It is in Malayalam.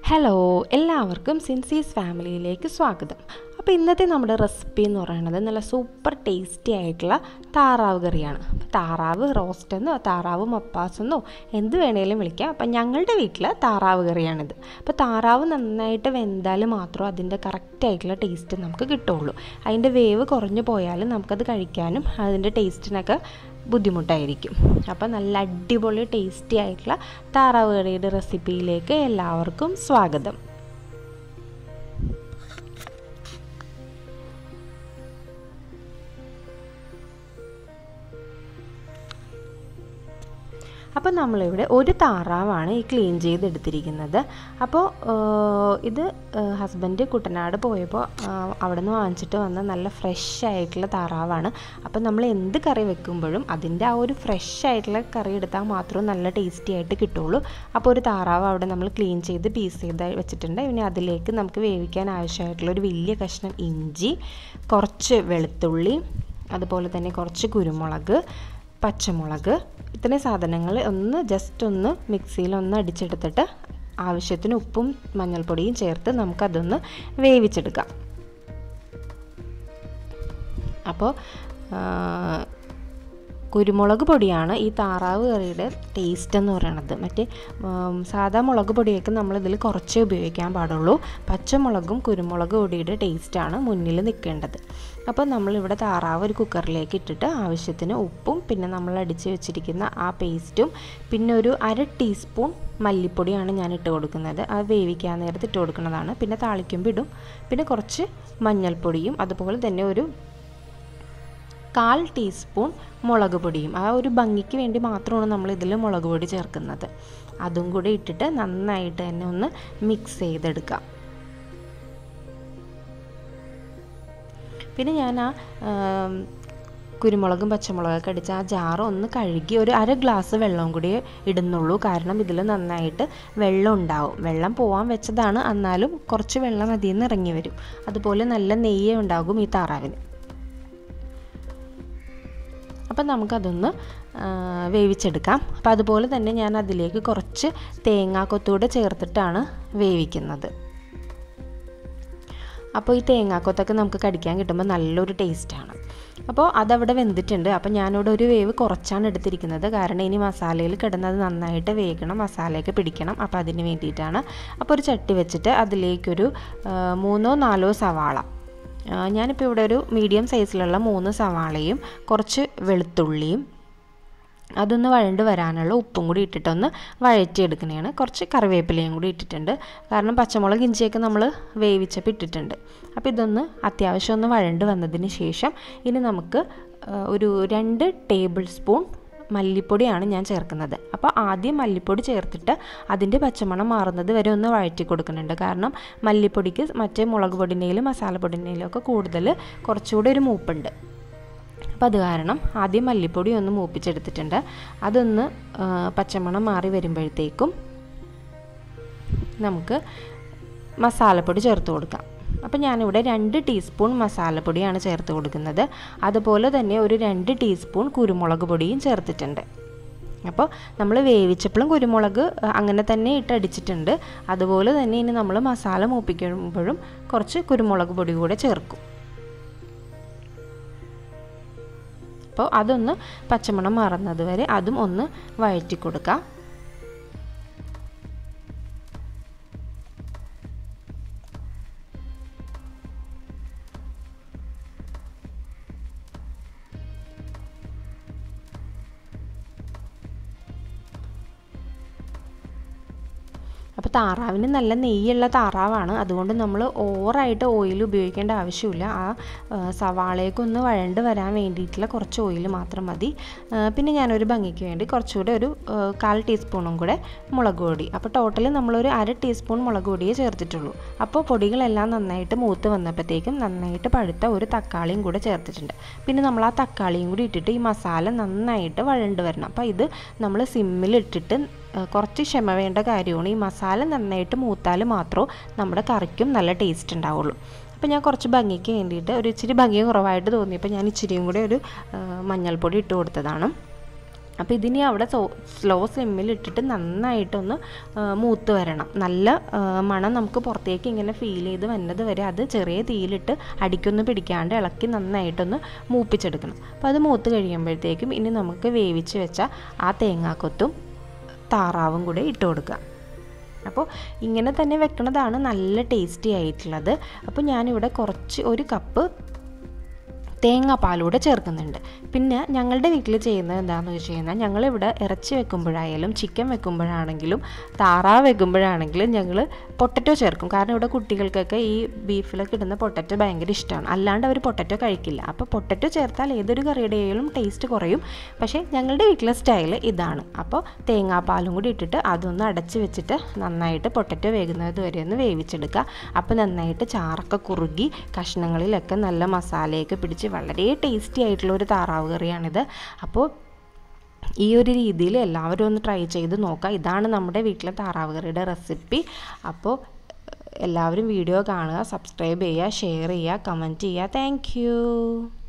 ഹലോ എല്ലാവർക്കും സിൻസീസ് ഫാമിലിയിലേക്ക് സ്വാഗതം അപ്പോൾ ഇന്നത്തെ നമ്മുടെ റെസിപ്പി എന്ന് പറയുന്നത് നല്ല സൂപ്പർ ടേസ്റ്റി ആയിട്ടുള്ള താറാവ് കറിയാണ് അപ്പോൾ താറാവ് റോസ്റ്റ് എന്നോ താറാവ് മപ്പാസ് എന്നോ എന്ത് വേണേലും വിളിക്കാം അപ്പം ഞങ്ങളുടെ വീട്ടിൽ താറാവ് കറിയാണിത് അപ്പോൾ താറാവ് നന്നായിട്ട് വെന്താൽ മാത്രമേ അതിൻ്റെ കറക്റ്റ് ആയിട്ടുള്ള ടേസ്റ്റ് നമുക്ക് കിട്ടുള്ളൂ അതിൻ്റെ വേവ് കുറഞ്ഞു പോയാൽ നമുക്കത് കഴിക്കാനും അതിൻ്റെ ടേസ്റ്റിനൊക്കെ ബുദ്ധിമുട്ടായിരിക്കും അപ്പോൾ നല്ല അടിപൊളി ടേസ്റ്റി ആയിട്ടുള്ള താറാവ് കറിയുടെ റെസിപ്പിയിലേക്ക് എല്ലാവർക്കും സ്വാഗതം അപ്പോൾ നമ്മളിവിടെ ഒരു താറാവാണ് ഈ ക്ലീൻ ചെയ്തെടുത്തിരിക്കുന്നത് അപ്പോൾ ഇത് ഹസ്ബൻഡ് കുട്ടനാട് പോയപ്പോൾ അവിടെ നിന്ന് വാങ്ങിച്ചിട്ട് വന്ന നല്ല ഫ്രഷ് ആയിട്ടുള്ള താറാവാണ് അപ്പോൾ നമ്മൾ എന്ത് കറി വെക്കുമ്പോഴും അതിൻ്റെ ആ ഒരു ഫ്രഷ് ആയിട്ടുള്ള കറി എടുത്താൽ മാത്രമേ നല്ല ടേസ്റ്റി ആയിട്ട് കിട്ടുള്ളൂ അപ്പോൾ ഒരു താറാവ് അവിടെ നമ്മൾ ക്ലീൻ ചെയ്ത് പീസ് ചെയ്ത് വെച്ചിട്ടുണ്ട് ഇനി അതിലേക്ക് നമുക്ക് വേവിക്കാൻ ആവശ്യമായിട്ടുള്ള ഒരു വലിയ കഷ്ണം ഇഞ്ചി കുറച്ച് വെളുത്തുള്ളി അതുപോലെ തന്നെ കുറച്ച് കുരുമുളക് പച്ചമുളക് ഇത്രയും സാധനങ്ങൾ ഒന്ന് ജസ്റ്റ് ഒന്ന് മിക്സിയിൽ ഒന്ന് അടിച്ചെടുത്തിട്ട് ആവശ്യത്തിന് ഉപ്പും മഞ്ഞൾപ്പൊടിയും ചേർത്ത് നമുക്കതൊന്ന് വേവിച്ചെടുക്കാം അപ്പോൾ കുരുമുളക് പൊടിയാണ് ഈ താറാവ് കറിയുടെ ടേസ്റ്റ് എന്ന് പറയുന്നത് മറ്റേ സാധാ മുളക് പൊടിയൊക്കെ നമ്മളിതിൽ കുറച്ചേ ഉപയോഗിക്കാൻ പാടുള്ളൂ പച്ചമുളകും കുരുമുളക് പൊടിയുടെ ടേസ്റ്റാണ് മുന്നിൽ നിൽക്കേണ്ടത് അപ്പോൾ നമ്മളിവിടെ താറാവ് ഒരു കുക്കറിലേക്ക് ഇട്ടിട്ട് ആവശ്യത്തിന് ഉപ്പും പിന്നെ നമ്മൾ അടിച്ച് വെച്ചിരിക്കുന്ന ആ പേസ്റ്റും പിന്നെ ഒരു അര ടീസ്പൂൺ മല്ലിപ്പൊടിയാണ് ഞാൻ ഇട്ട് കൊടുക്കുന്നത് അത് വേവിക്കാൻ നേരത്ത് ഇട്ട് കൊടുക്കുന്നതാണ് പിന്നെ താളിക്കുമ്പോൾ ഇടും പിന്നെ കുറച്ച് മഞ്ഞൾപ്പൊടിയും അതുപോലെ തന്നെ ഒരു കാൽ ടീസ്പൂൺ മുളക് പൊടിയും ആ ഒരു ഭംഗിക്ക് വേണ്ടി മാത്രമാണ് നമ്മൾ ഇതിൽ മുളക് പൊടി ചേർക്കുന്നത് അതും കൂടി ഇട്ടിട്ട് നന്നായിട്ട് തന്നെ ഒന്ന് മിക്സ് ചെയ്തെടുക്കാം പിന്നെ ഞാൻ ആ കുരുമുളകും പച്ചമുളകൊക്കെ അടിച്ച് ആ ജാറ് ഒന്ന് കഴുകി ഒരു അര ഗ്ലാസ് വെള്ളം കൂടി ഇടുന്നുള്ളൂ കാരണം ഇതിൽ നന്നായിട്ട് വെള്ളം ഉണ്ടാവും വെള്ളം പോകാൻ വെച്ചതാണ് എന്നാലും കുറച്ച് വെള്ളം അതിൽ നിന്ന് ഇറങ്ങി വരും അതുപോലെ നല്ല നെയ്യ് ഉണ്ടാകും ഈ താറാവിന് അപ്പം നമുക്കതൊന്ന് വേവിച്ചെടുക്കാം അപ്പം അതുപോലെ തന്നെ ഞാൻ അതിലേക്ക് കുറച്ച് തേങ്ങാക്കൊത്തൂടെ ചേർത്തിട്ടാണ് വേവിക്കുന്നത് അപ്പോൾ ഈ തേങ്ങാക്കൊത്തൊക്കെ നമുക്ക് കടിക്കാൻ കിട്ടുമ്പോൾ നല്ലൊരു ടേസ്റ്റാണ് അപ്പോൾ അതവിടെ വെന്തിട്ടുണ്ട് അപ്പോൾ ഞാനിവിടെ ഒരു വേവ് കുറച്ചാണ് എടുത്തിരിക്കുന്നത് കാരണം ഇനി മസാലയിൽ കിടന്നത് നന്നായിട്ട് വേഗണം മസാലയൊക്കെ പിടിക്കണം അപ്പോൾ അതിന് വേണ്ടിയിട്ടാണ് അപ്പോൾ ഒരു ചട്ടി വെച്ചിട്ട് അതിലേക്കൊരു മൂന്നോ നാലോ സവാള ഞാനിപ്പോൾ ഇവിടെ ഒരു മീഡിയം സൈസിലുള്ള മൂന്ന് സവാളയും കുറച്ച് വെളുത്തുള്ളിയും അതൊന്ന് വഴണ്ട് വരാനുള്ള ഉപ്പും കൂടി ഇട്ടിട്ടൊന്ന് വഴറ്റിയെടുക്കണതാണ് കുറച്ച് കറിവേപ്പിലയും കൂടി ഇട്ടിട്ടുണ്ട് കാരണം പച്ചമുളക് ഇഞ്ചിയൊക്കെ നമ്മൾ വേവിച്ചപ്പോൾ ഇട്ടിട്ടുണ്ട് അപ്പോൾ ഇതൊന്ന് അത്യാവശ്യം ഒന്ന് വഴണ്ട് വന്നതിന് ശേഷം ഇനി നമുക്ക് ഒരു രണ്ട് ടേബിൾ സ്പൂൺ മല്ലിപ്പൊടിയാണ് ഞാൻ ചേർക്കുന്നത് അപ്പോൾ ആദ്യം മല്ലിപ്പൊടി ചേർത്തിട്ട് അതിൻ്റെ പച്ചമണം മാറുന്നത് വരെ ഒന്ന് വഴറ്റി കൊടുക്കുന്നുണ്ട് കാരണം മല്ലിപ്പൊടിക്ക് മറ്റേ മുളക് പൊടിനയിലും മസാലപ്പൊടിനയിലും ഒക്കെ കൂടുതൽ കുറച്ചുകൂടി ഒരു മൂപ്പുണ്ട് അപ്പോൾ അത് കാരണം ആദ്യം മല്ലിപ്പൊടി ഒന്ന് മൂപ്പിച്ചെടുത്തിട്ടുണ്ട് അതൊന്ന് പച്ചമണം മാറി വരുമ്പോഴത്തേക്കും നമുക്ക് മസാലപ്പൊടി ചേർത്ത് കൊടുക്കാം അപ്പോൾ ഞാനിവിടെ രണ്ട് ടീസ്പൂൺ മസാലപ്പൊടിയാണ് ചേർത്ത് കൊടുക്കുന്നത് അതുപോലെ തന്നെ ഒരു രണ്ട് ടീസ്പൂൺ കുരുമുളക് പൊടിയും ചേർത്തിട്ടുണ്ട് അപ്പോൾ നമ്മൾ വേവിച്ചപ്പോഴും കുരുമുളക് അങ്ങനെ തന്നെ ഇട്ട് അടിച്ചിട്ടുണ്ട് അതുപോലെ തന്നെ ഇനി നമ്മൾ മസാല മൂപ്പിക്കുമ്പോഴും കുറച്ച് കുരുമുളക് പൊടി കൂടെ ചേർക്കും അപ്പോൾ അതൊന്ന് പച്ചമണം മാറുന്നത് വരെ അതും ഒന്ന് വഴറ്റി കൊടുക്കാം അപ്പോൾ താറാവിന് നല്ല നെയ്യുള്ള താറാവാണ് അതുകൊണ്ട് നമ്മൾ ഓവറായിട്ട് ഓയിൽ ഉപയോഗിക്കേണ്ട ആവശ്യമില്ല ആ സവാളയൊക്കെ വഴണ്ട് വരാൻ വേണ്ടിയിട്ടുള്ള കുറച്ച് ഓയിൽ മാത്രം മതി പിന്നെ ഞാനൊരു ഭംഗിക്ക് വേണ്ടി കുറച്ചുകൂടെ ഒരു കാൽ ടീസ്പൂണും കൂടെ മുളക് പൊടി അപ്പോൾ ടോട്ടൽ നമ്മളൊരു അര ടീസ്പൂൺ മുളക് പൊടിയേ ചേർത്തിട്ടുള്ളൂ അപ്പോൾ പൊടികളെല്ലാം നന്നായിട്ട് മൂത്ത് വന്നപ്പോഴത്തേക്കും നന്നായിട്ട് പഴുത്ത ഒരു തക്കാളിയും കൂടെ ചേർത്തിട്ടുണ്ട് പിന്നെ നമ്മൾ ആ തക്കാളിയും കൂടി ഇട്ടിട്ട് ഈ മസാല നന്നായിട്ട് വഴണ്ട് വരണം അപ്പോൾ ഇത് നമ്മൾ സിമ്മിലിട്ടിട്ട് കുറച്ച് ക്ഷമ വേണ്ട കാര്യമാണ് ഈ മസാല നന്നായിട്ട് മൂത്താൽ മാത്രമേ നമ്മുടെ കറിക്കും നല്ല ടേസ്റ്റ് ഉണ്ടാവുള്ളൂ അപ്പോൾ ഞാൻ കുറച്ച് ഭംഗിക്ക് വേണ്ടിയിട്ട് ഒരു ഇച്ചിരി ഭംഗി കുറവായിട്ട് തോന്നിയപ്പോൾ ഞാൻ ഇച്ചിരിയും കൂടെ ഒരു മഞ്ഞൾപ്പൊടി ഇട്ട് കൊടുത്തതാണ് അപ്പോൾ ഇതിനി അവിടെ സോ സ്ലോ സ്ലിമ്മിൽ ഇട്ടിട്ട് നന്നായിട്ടൊന്ന് ആ, മൂത്ത് വരണം നല്ല ആ, മണം നമുക്ക് പുറത്തേക്ക് ഇങ്ങനെ ഫീൽ ചെയ്ത് വരുന്നത് വരെ അത് ചെറിയ തീയിലിട്ട് അടിക്കൊന്ന് പിടിക്കാണ്ട് ഇളക്കി നന്നായിട്ടൊന്ന് മൂപ്പിച്ചെടുക്കണം അപ്പോൾ അത് മൂത്ത് കഴിയുമ്പോഴത്തേക്കും ഇനി നമുക്ക് വേവിച്ച് വെച്ച ആ തേങ്ങാക്കൊത്തും താറാവും കൂടെ ഇട്ട് കൊടുക്കുക അപ്പോൾ ഇങ്ങനെ തന്നെ വെക്കുന്നതാണ് നല്ല ടേസ്റ്റി ആയിട്ടുള്ളത് അപ്പോൾ ഞാനിവിടെ കുറച്ച് ഒരു കപ്പ് തേങ്ങാപ്പാലൂടെ ചേർക്കുന്നുണ്ട് പിന്നെ ഞങ്ങളുടെ വീട്ടിൽ ചെയ്യുന്നത് എന്താണെന്ന് വെച്ച് കഴിഞ്ഞാൽ ഞങ്ങളിവിടെ ഇറച്ചി വെക്കുമ്പോഴായാലും ചിക്കൻ വെക്കുമ്പോഴാണെങ്കിലും താറാവ് വെക്കുമ്പോഴാണെങ്കിലും ഞങ്ങൾ പൊട്ടറ്റോ ചേർക്കും കാരണം ഇവിടെ കുട്ടികൾക്കൊക്കെ ഈ ബീഫിലൊക്കെ ഇടുന്ന പൊട്ടറ്റോ ഭയങ്കര ഇഷ്ടമാണ് അല്ലാണ്ട് അവർ പൊട്ടറ്റോ കഴിക്കില്ല അപ്പോൾ പൊട്ടറ്റോ ചേർത്താൽ ഏതൊരു കറിയുടെയും ടേസ്റ്റ് കുറയും പക്ഷേ ഞങ്ങളുടെ വീട്ടിലെ സ്റ്റൈൽ ഇതാണ് അപ്പോൾ തേങ്ങാപ്പാലും കൂടി ഇട്ടിട്ട് അതൊന്ന് അടച്ച് വെച്ചിട്ട് നന്നായിട്ട് പൊട്ടറ്റോ വേകുന്നത് വരെ ഒന്ന് വേവിച്ചെടുക്കുക അപ്പോൾ നന്നായിട്ട് ചാറൊക്കെ കുറുകി കഷ്ണങ്ങളിലൊക്കെ നല്ല മസാലയൊക്കെ പിടിച്ച് വളരെ ടേസ്റ്റി ആയിട്ടുള്ള ഒരു താറാവ് കറിയാണിത് അപ്പോൾ ഈ ഒരു രീതിയിൽ എല്ലാവരും ഒന്ന് ട്രൈ ചെയ്ത് നോക്കുക ഇതാണ് നമ്മുടെ വീട്ടിലെ താറാവ് കറിയുടെ റെസിപ്പി അപ്പോൾ എല്ലാവരും വീഡിയോ കാണുക സബ്സ്ക്രൈബ് ചെയ്യുക ഷെയർ ചെയ്യുക കമൻറ്റ് ചെയ്യുക താങ്ക്